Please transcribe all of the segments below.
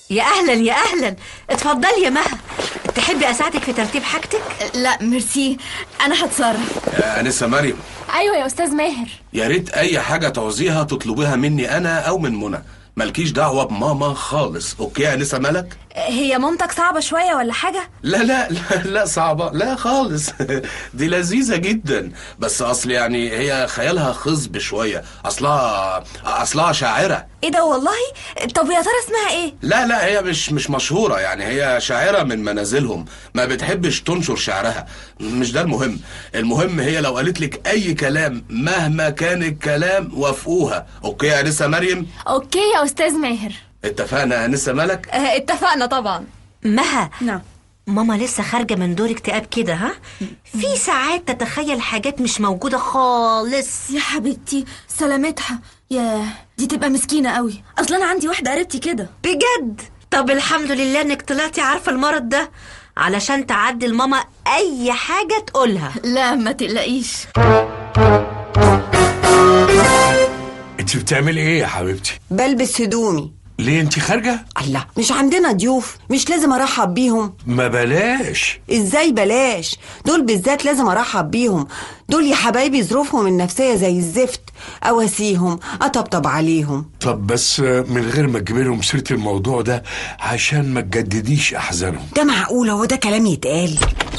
يا اهلا يا اهلا اتفضلي يا مها تحبي اساعدك في ترتيب حاجتك لا ميرسي انا هتصرف يا انسه مريم ايوه يا استاذ ماهر يا ريت اي حاجه تعوزيها تطلبيها مني انا او من منى مالكيش دعوه بماما خالص اوكي يا انسه ملك هي مامتك صعبة شوية ولا حاجة؟ لا لا لا لا صعبة لا خالص دي لذيذة جدا بس أصل يعني هي خيالها خصب شوية أصلها أصلها شاعرة ايه ده والله؟ طب يا ترى اسمها ايه؟ لا لا هي مش مش مشهورة يعني هي شاعرة من منازلهم ما بتحبش تنشر شعرها مش ده المهم المهم هي لو قالت لك أي كلام مهما كان الكلام وافقوها أوكي يا أنسة مريم اوكي يا استاذ ماهر اتفقنا يا أنسة ملك اه اتفقنا طبعا مها نعم ماما لسه خارجة من دور اكتئاب كده ها في ساعات تتخيل حاجات مش موجودة خالص يا حبيبتي سلامتها ياه دي تبقى مسكينة قوي اصلا انا عندي واحدة قريبتي كده بجد طب الحمد لله انك طلعتي عارفة المرض ده علشان تعدي لماما اي حاجة تقولها لا ما تقلقيش انت بتعمل ايه يا حبيبتي بلبس هدومي ليه انت خارجه الله مش عندنا ضيوف مش لازم ارحب بيهم ما بلاش ازاي بلاش دول بالذات لازم ارحب بيهم دول يا حبايبي ظروفهم النفسيه زي الزفت اواسيهم اطبطب عليهم طب بس من غير ما تجيب لهم سيره الموضوع ده عشان ما تجدديش احزانهم ده معقول هو ده كلام يتقال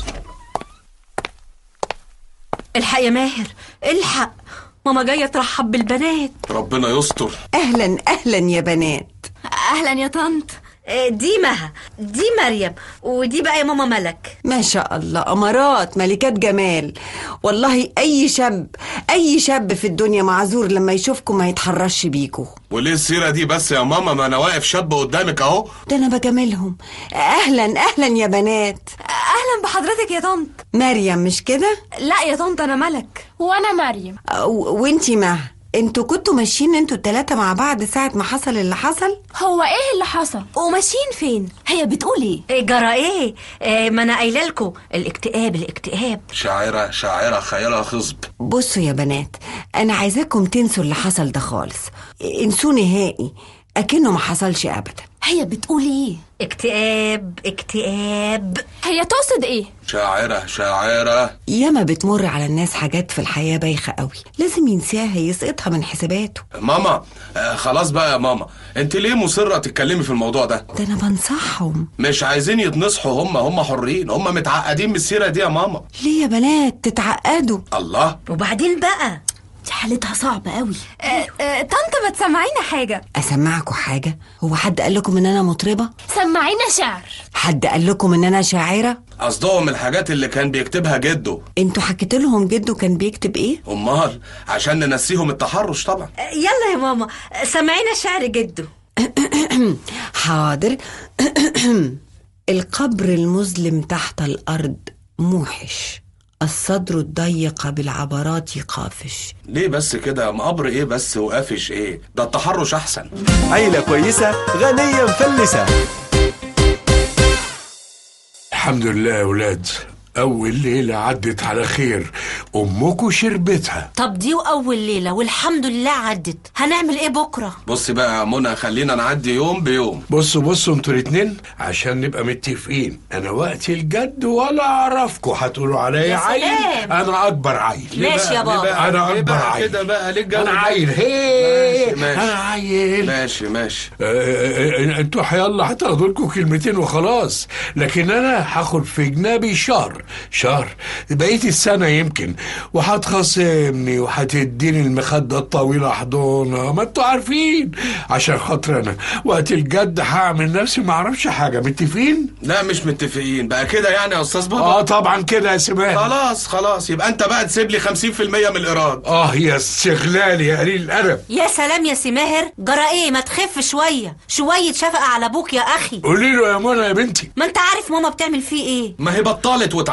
الحق يا ماهر الحق ماما جاية ترحب بالبنات ربنا يستر اهلا اهلا يا بنات اهلا يا طنط آه، دي مها دي مريم ودي بقى يا ماما ملك ما شاء الله امارات ملكات جمال والله اي شاب اي شاب في الدنيا معذور لما يشوفكم ما يتحرش بيكوا وليه السيرة دي بس يا ماما ما أنا واقف شاب قدامك أهو ده انا بجاملهم اهلا اهلا يا بنات اهلا بحضرتك يا طنط مريم مش كده لا يا طنط انا ملك وانا مريم و- وانتي مها انتوا كنتوا ماشيين انتوا التلاتة مع بعض ساعة ما حصل اللي حصل هو ايه اللي حصل وماشيين فين هي بتقول ايه إيه جرى ايه آه، ما انا قايله لكم الاكتئاب الاكتئاب شاعرة شاعرة خيالها خصب بصوا يا بنات انا عايزاكم تنسوا اللي حصل ده خالص انسوا نهائي اكنه ما حصلش ابدا هي بتقول ايه اكتئاب اكتئاب هي تقصد ايه شاعرة شاعرة ياما بتمر على الناس حاجات في الحياة بايخة قوي لازم ينساها يسقطها من حساباته ماما آه خلاص بقى يا ماما انت ليه مصرة تتكلمي في الموضوع ده ده انا بنصحهم مش عايزين يتنصحوا هم هم حرين هم متعقدين من السيرة دي يا ماما ليه يا بنات تتعقدوا الله وبعدين بقى دي حالتها صعبة قوي آه آه طنط ما تسمعينا حاجة اسمعكم حاجة هو حد قال لكم ان انا مطربة سمعينا شعر حد قال لكم ان انا شاعرة قصدهم الحاجات اللي كان بيكتبها جده انتوا حكيت لهم جده كان بيكتب ايه امال عشان ننسيهم التحرش طبعا آه، يلا يا ماما آه، سمعينا شعر جده حاضر القبر المظلم تحت الأرض موحش الصدر الضيق بالعبرات قافش ليه بس كده مقبر ايه بس وقافش ايه ده التحرش احسن عيلة كويسة غنية مفلسة الحمد لله يا ولاد اول ليله عدت على خير امكم شربتها طب دي واول ليله والحمد لله عدت هنعمل ايه بكره بصي بقى يا منى خلينا نعدي يوم بيوم بصوا بصوا انتوا الاتنين عشان نبقى متفقين انا وقت الجد ولا اعرفكم هتقولوا عليا يا عيل سلام. انا اكبر عيل ليه ماشي بقى؟ يا ليه بابا. بقى؟ انا ليه اكبر بقى عيل كده بقى ليه الجو انا ده؟ عيل هي ماشي، ماشي. انا عيل ماشي ماشي آه، آه، آه، انتوا يلا هتاخدوا لكم كلمتين وخلاص لكن انا هاخد في جنابي شهر شهر بقيت السنة يمكن وهتخاصمني وهتديني المخدة الطويلة حضونة ما انتوا عارفين عشان خاطر انا وقت الجد هعمل نفسي ما اعرفش حاجة متفقين؟ لا مش متفقين بقى كده يعني يا استاذ بابا اه طبعا كده يا سمان خلاص خلاص يبقى انت بقى تسيب لي 50% من الايراد اه يا استغلال يا قليل الادب يا سلام يا سي ماهر جرى ايه ما تخف شويه شويه شفقه على ابوك يا اخي قولي له يا منى يا بنتي ما انت عارف ماما بتعمل فيه ايه ما هي بطلت واتعودت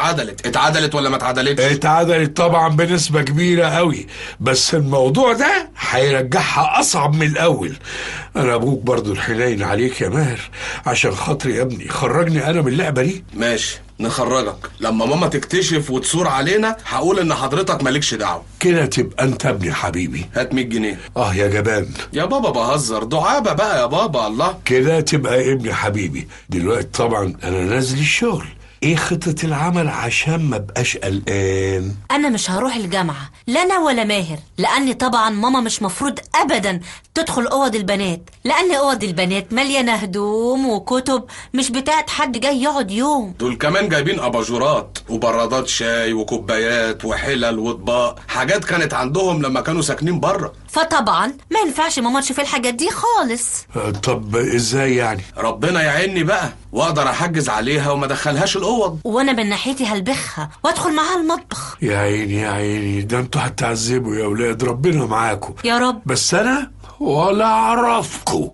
اتعدلت اتعدلت ولا ما اتعدلتش اتعدلت طبعا بنسبة كبيرة قوي بس الموضوع ده هيرجعها أصعب من الأول أنا أبوك برضو الحنين عليك يا ماهر عشان خاطري يا ابني خرجني أنا من اللعبة دي ماشي نخرجك لما ماما تكتشف وتصور علينا هقول ان حضرتك مالكش دعوه كده تبقى أنت ابني حبيبي هات 100 جنيه آه يا جبان يا بابا بهزر دعابه بقى يا بابا الله كده تبقى ابني حبيبي دلوقتي طبعا أنا نازل الشغل إيه خطة العمل عشان ما بقاش قلقان انا مش هروح الجامعه لا انا ولا ماهر لاني طبعا ماما مش مفروض ابدا تدخل اوض البنات لان اوض البنات مليانه هدوم وكتب مش بتاعت حد جاي يقعد يوم دول كمان جايبين اباجورات وبرادات شاي وكوبايات وحلل واطباق حاجات كانت عندهم لما كانوا ساكنين بره فطبعا ما ينفعش ماما تشوف الحاجات دي خالص آه، طب إزاي يعني ربنا يعيني بقى واقدر احجز عليها وما ادخلهاش الاوض وانا من ناحيتي هلبخها وادخل معاها المطبخ يا عيني يا عيني ده انتوا هتعذبوا يا اولاد ربنا معاكم يا رب بس انا ولا اعرفكم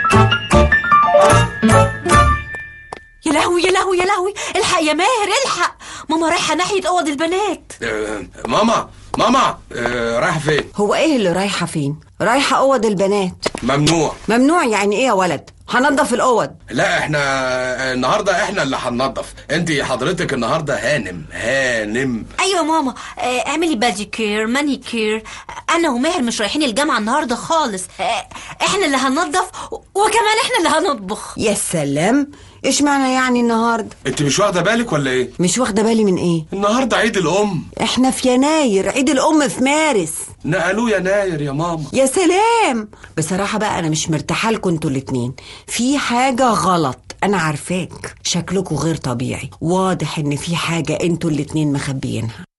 يا لهوي يا لهوي يا لهوي الحق يا ماهر الحق ماما رايحه ناحيه اوض البنات آه، ماما ماما آه، رايحه فين هو ايه اللي رايحة فين رايحة اوض البنات ممنوع ممنوع يعني ايه يا ولد هنضف الاوض لا احنا النهارده احنا اللي هننضف انت حضرتك النهارده هانم هانم ايوه ماما آه، اعملي باديكير مانيكير انا وماهر مش رايحين الجامعه النهارده خالص آه، احنا اللي هننضف وكمان احنا اللي هنطبخ يا سلام ايش معنى يعني النهارده انت مش واخده بالك ولا ايه مش واخده بالي من ايه النهارده عيد الام احنا في يناير عيد الام في مارس نقلوه يناير يا ماما يا سلام بصراحة بقى أنا مش مرتاحة لكم انتوا الاتنين في حاجة غلط أنا عارفاك شكلكوا غير طبيعي واضح إن في حاجة انتوا الاتنين مخبيينها